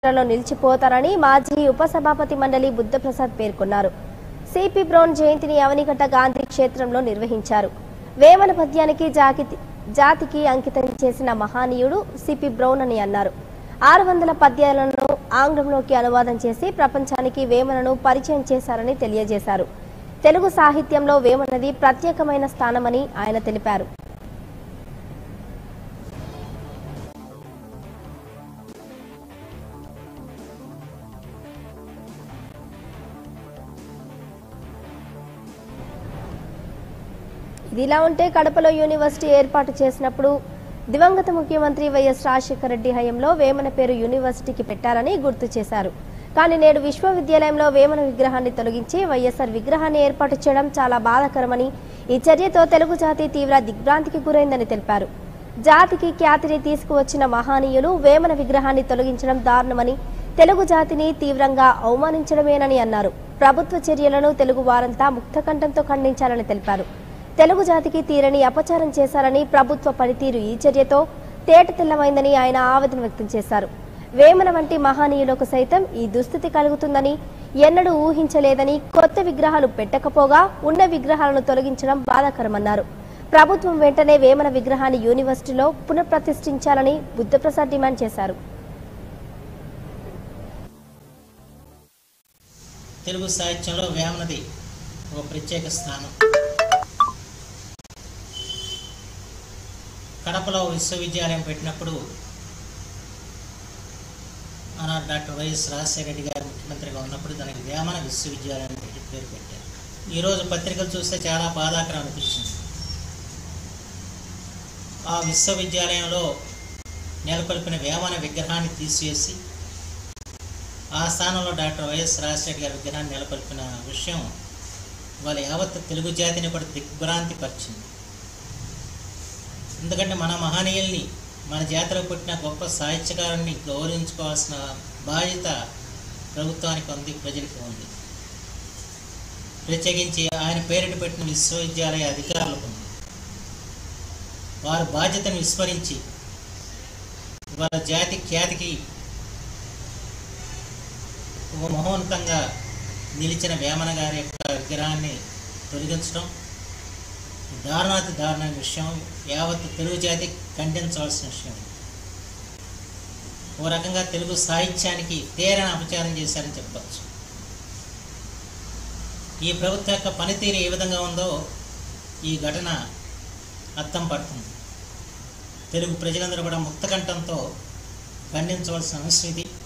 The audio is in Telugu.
చరిత్రలో నిలిచిపోతారని మాజీ ఉపసభాపతి మండలి బుద్ధప్రసాద్ పేర్కొన్నారు సిపి బ్రౌన్ జయంతిని అవనిగడ్డ గాంధీ క్షేత్రంలో నిర్వహించారు వేమన పద్యానికి జాకి- జాతికి అంకితం చేసిన మహానీయుడు సిపి బ్రౌన్ అని అన్నారు ఆరు వందల పద్యాలను ఆంగ్లంలోకి అనువాదం చేసి ప్రపంచానికి వేమనను పరిచయం చేశారని తెలియజేశారు తెలుగు సాహిత్యంలో వేమనది ప్రత్యేకమైన స్థానమని ఆయన తెలిపారు ఇదిలా ఉంటే కడపలో యూనివర్సిటీ ఏర్పాటు చేసినప్పుడు దివంగత ముఖ్యమంత్రి వైఎస్ రాజశేఖర రెడ్డి హయాంలో వేమన పేరు యూనివర్సిటీకి పెట్టారని గుర్తు చేశారు కానీ నేడు విశ్వవిద్యాలయంలో వేమన విగ్రహాన్ని తొలగించి వైఎస్ఆర్ విగ్రహాన్ని ఏర్పాటు చేయడం చాలా బాధాకరమని ఈ చర్యతో తెలుగు జాతి తీవ్ర దిగ్భ్రాంతికి గురైందని తెలిపారు జాతికి ఖ్యాతిని తీసుకువచ్చిన మహానీయులు వేమన విగ్రహాన్ని తొలగించడం దారుణమని తెలుగు జాతిని తీవ్రంగా అవమానించడమేనని అన్నారు ప్రభుత్వ చర్యలను తెలుగు వారంతా ముక్తకంఠంతో ఖండించాలని తెలిపారు తెలుగు జాతికి తీరని అపచారం చేశారని ప్రభుత్వ పనితీరు ఈ చర్యతో తేట తెల్లమైందని ఆయన ఆవేదన వ్యక్తం చేశారు వేమన వంటి మహనీయులకు సైతం ఈ దుస్థితి కలుగుతుందని ఎన్నడూ ఊహించలేదని కొత్త విగ్రహాలు పెట్టకపోగా ఉన్న విగ్రహాలను తొలగించడం బాధాకరమన్నారు ప్రభుత్వం వెంటనే వేమన విగ్రహాన్ని యూనివర్సిటీలో పునఃప్రతిష్ఠించాలని బుద్ధప్రసాద్ డిమాండ్ చేశారు తెలుగు సాహిత్యంలో వేమనది ఒక ప్రత్యేక స్థానం కడపలో విశ్వవిద్యాలయం పెట్టినప్పుడు ఆనాడు డాక్టర్ వైఎస్ రాజశేఖర రెడ్డి గారు ముఖ్యమంత్రిగా ఉన్నప్పుడు దానికి వేమన విశ్వవిద్యాలయం అని పెట్టి పేరు పెట్టారు ఈరోజు పత్రికలు చూస్తే చాలా బాధాకరం అనిపించింది ఆ విశ్వవిద్యాలయంలో నెలకొల్పిన వేమన విగ్రహాన్ని తీసివేసి ఆ స్థానంలో డాక్టర్ వైఎస్ రాజశేఖర్ గారి విగ్రహాన్ని నెలకొల్పిన విషయం వాళ్ళ యావత్ తెలుగు జాతిని కూడా దిగ్భ్రాంతి పరిచింది ఎందుకంటే మన మహనీయుల్ని మన జాతిలో పుట్టిన గొప్ప సాహిత్యకారుని గౌరవించుకోవాల్సిన బాధ్యత ప్రభుత్వానికి ఉంది ప్రజలకు ఉంది ప్రత్యేకించి ఆయన పేరిట పెట్టిన విశ్వవిద్యాలయ అధికారులకు ఉంది వారి బాధ్యతను విస్మరించి వాళ్ళ జాతి ఖ్యాతికి ఒక మహోన్నతంగా నిలిచిన వేమన గారి యొక్క విగ్రహాన్ని తొలగించడం దారుణాతి దారుణమైన విషయం యావత్ తెలుగు జాతి ఖండించవలసిన విషయం ఓ రకంగా తెలుగు సాహిత్యానికి తీరని అపచారం చేశారని చెప్పచ్చు ఈ ప్రభుత్వం యొక్క పనితీరు ఏ విధంగా ఉందో ఈ ఘటన అర్థం పడుతుంది తెలుగు ప్రజలందరూ కూడా ముక్తకంఠంతో ఖండించవలసిన అంశం ఇది